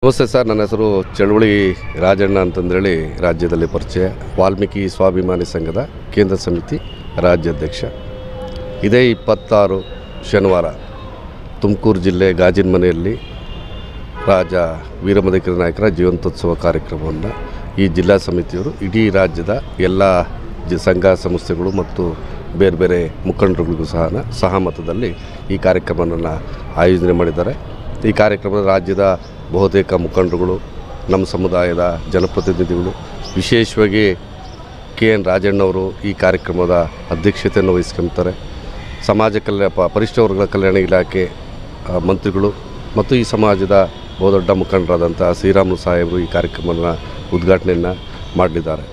ನಮಸ್ತೆ ಸರ್ ನನ್ನ ಹೆಸರು ಚಳುವಳಿ ರಾಜಣ್ಣ ಅಂತಂದೇಳಿ ರಾಜ್ಯದಲ್ಲಿ ಪರಿಚಯ ವಾಲ್ಮೀಕಿ ಸ್ವಾಭಿಮಾನಿ ಸಂಘದ ಕೇಂದ್ರ ಸಮಿತಿ ರಾಜ್ಯಾಧ್ಯಕ್ಷ ಇದೇ ಇಪ್ಪತ್ತಾರು ಶನಿವಾರ ತುಮಕೂರು ಜಿಲ್ಲೆ ಗಾಜಿನ ಮನೆಯಲ್ಲಿ ರಾಜ ವೀರಮದಕರಿ ನಾಯಕರ ಜೀವಂತೋತ್ಸವ ಕಾರ್ಯಕ್ರಮವನ್ನು ಈ ಜಿಲ್ಲಾ ಸಮಿತಿಯವರು ಇಡೀ ರಾಜ್ಯದ ಎಲ್ಲ ಜಿ ಸಂಘ ಸಂಸ್ಥೆಗಳು ಮತ್ತು ಬೇರೆ ಬೇರೆ ಮುಖಂಡರುಗಳಿಗೂ ಸಹ ಸಹಮತದಲ್ಲಿ ಈ ಕಾರ್ಯಕ್ರಮವನ್ನು ಆಯೋಜನೆ ಮಾಡಿದ್ದಾರೆ ಈ ಕಾರ್ಯಕ್ರಮ ರಾಜ್ಯದ ಬಹುತೇಕ ಮುಖಂಡರುಗಳು ನಮ್ಮ ಸಮುದಾಯದ ಜನಪ್ರತಿನಿಧಿಗಳು ವಿಶೇಷವಾಗಿ ಕೆ ಎನ್ ರಾಜಣ್ಣವರು ಈ ಕಾರ್ಯಕ್ರಮದ ಅಧ್ಯಕ್ಷತೆಯನ್ನು ವಹಿಸ್ಕೊಳ್ತಾರೆ ಸಮಾಜ ಕಲ್ಯಾಣ ಪ ಪರಿಶಿಷ್ಟ ವರ್ಗಗಳ ಕಲ್ಯಾಣ ಇಲಾಖೆ ಆ, ಮಂತ್ರಿಗಳು ಮತ್ತು ಈ ಸಮಾಜದ ಬಹುದೊಡ್ಡ ಮುಖಂಡರಾದಂಥ ಶ್ರೀರಾಮುಲು ಸಾಹೇಬರು ಈ ಕಾರ್ಯಕ್ರಮವನ್ನು ಉದ್ಘಾಟನೆಯನ್ನು ಮಾಡಲಿದ್ದಾರೆ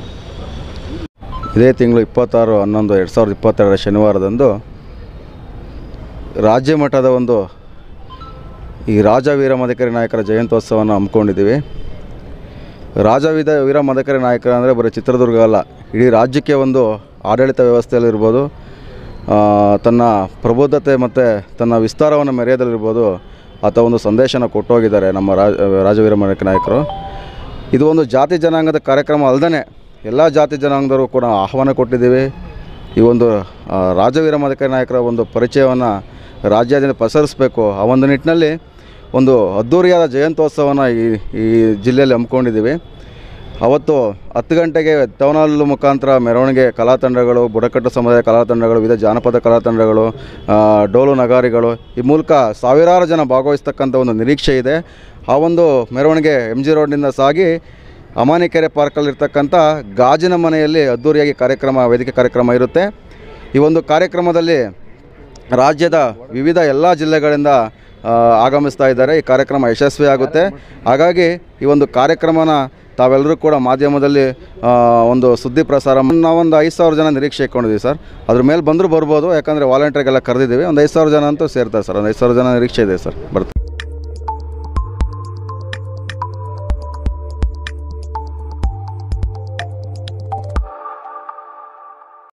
ಇದೇ ತಿಂಗಳು ಇಪ್ಪತ್ತಾರು ಹನ್ನೊಂದು ಎರಡು ಸಾವಿರದ ಇಪ್ಪತ್ತೆರಡರ ಶನಿವಾರದಂದು ರಾಜ್ಯ ಮಟ್ಟದ ಒಂದು ಈ ರಾಜ ವೀರ ಮದಕರಿ ನಾಯಕರ ಜಯಂತ್ಯೋತ್ಸವವನ್ನು ಹಮ್ಮಿಕೊಂಡಿದ್ದೀವಿ ರಾಜ ವೀರ ವೀರ ಮದಕರಿ ನಾಯಕರ ಅಂದರೆ ಬರೀ ಚಿತ್ರದುರ್ಗ ಅಲ್ಲ ಇಡೀ ರಾಜ್ಯಕ್ಕೆ ಒಂದು ಆಡಳಿತ ವ್ಯವಸ್ಥೆಯಲ್ಲಿರ್ಬೋದು ಆ, ತನ್ನ ಪ್ರಬುದ್ಧತೆ ಮತ್ತು ತನ್ನ ವಿಸ್ತಾರವನ್ನು ಮೆರೆಯೋದಲ್ಲಿರ್ಬೋದು ಆತ ಒಂದು ಸಂದೇಶನ ಕೊಟ್ಟೋಗಿದ್ದಾರೆ ನಮ್ಮ ರಾಜ ರಾಜವೀರ ಮದಕರಿ ನಾಯಕರು ಇದು ಒಂದು ಜಾತಿ ಜನಾಂಗದ ಕಾರ್ಯಕ್ರಮ ಅಲ್ಲದೇ ಎಲ್ಲ ಜಾತಿ ಜನಾಂಗದವರು ಕೂಡ ಆಹ್ವಾನ ಕೊಟ್ಟಿದ್ದೀವಿ ಈ ಒಂದು ಆ, ರಾಜವೀರ ಮದಕರಿ ನಾಯಕರ ಒಂದು ಪರಿಚಯವನ್ನು ರಾಜ್ಯಾದ್ಯಂತ ಪಸರಿಸಬೇಕು ಆ ಒಂದು ನಿಟ್ಟಿನಲ್ಲಿ ಒಂದು ಅದ್ಧೂರಿಯಾದ ಜಯಂತ್ಯೋತ್ಸವನ ಈ ಈ ಜಿಲ್ಲೆಯಲ್ಲಿ ಹಮ್ಮಿಕೊಂಡಿದ್ದೀವಿ ಅವತ್ತು ಹತ್ತು ಗಂಟೆಗೆ ಟೌನ್ ಹಾಲ್ ಮುಖಾಂತರ ಮೆರವಣಿಗೆ ಕಲಾ ತಂಡಗಳು ಬುಡಕಟ್ಟು ಸಮುದಾಯ ಕಲಾ ತಂಡಗಳು ವಿವಿಧ ಜಾನಪದ ಕಲಾ ತಂಡಗಳು ಆ, ಡೋಲು ನಗಾರಿಗಳು ಈ ಮೂಲಕ ಸಾವಿರಾರು ಜನ ಭಾಗವಹಿಸ್ತಕ್ಕಂಥ ಒಂದು ನಿರೀಕ್ಷೆ ಇದೆ ಆ ಒಂದು ಮೆರವಣಿಗೆ ಎಮ್ ಜಿ ರೋಡ್ನಿಂದ ಸಾಗಿ ಅಮಾನಿಕೆರೆ ಪಾರ್ಕಲ್ಲಿರ್ತಕ್ಕಂಥ ಗಾಜಿನ ಮನೆಯಲ್ಲಿ ಅದ್ಧೂರಿಯಾಗಿ ಕಾರ್ಯಕ್ರಮ ವೇದಿಕೆ ಕಾರ್ಯಕ್ರಮ ಇರುತ್ತೆ ಈ ಒಂದು ಕಾರ್ಯಕ್ರಮದಲ್ಲಿ ರಾಜ್ಯದ ವಿವಿಧ ಎಲ್ಲ ಜಿಲ್ಲೆಗಳಿಂದ ಆ, ಆಗಮಿಸ್ತಾ ಇದ್ದಾರೆ ಈ ಕಾರ್ಯಕ್ರಮ ಯಶಸ್ವಿ ಆಗುತ್ತೆ ಹಾಗಾಗಿ ಈ ಒಂದು ಕಾರ್ಯಕ್ರಮನ ತಾವೆಲ್ಲರೂ ಕೂಡ ಮಾಧ್ಯಮದಲ್ಲಿ ಆ, ಒಂದು ಸುದ್ದಿ ಪ್ರಸಾರ ನಾವೊಂದು ಐದು ಸಾವಿರ ಜನ ನಿರೀಕ್ಷೆ ಇಟ್ಕೊಂಡಿದ್ದೀವಿ ಸರ್ ಅದ್ರ ಮೇಲೆ ಬಂದರೂ ಬರ್ಬೋದು ಯಾಕಂದರೆ ವಾಲಂಟಿಯರ್ಗೆಲ್ಲ ಕರೆದಿದ್ದೀವಿ ಒಂದು ಐದು ಸಾವಿರ ಜನ ಅಂತೂ ಸೇರ್ತಾರೆ ಸರ್ ಒಂದು ಐದು ಸಾವಿರ ಜನ ನಿರೀಕ್ಷೆ ಇದೆ ಸರ್ ಬರ್ತಾರೆ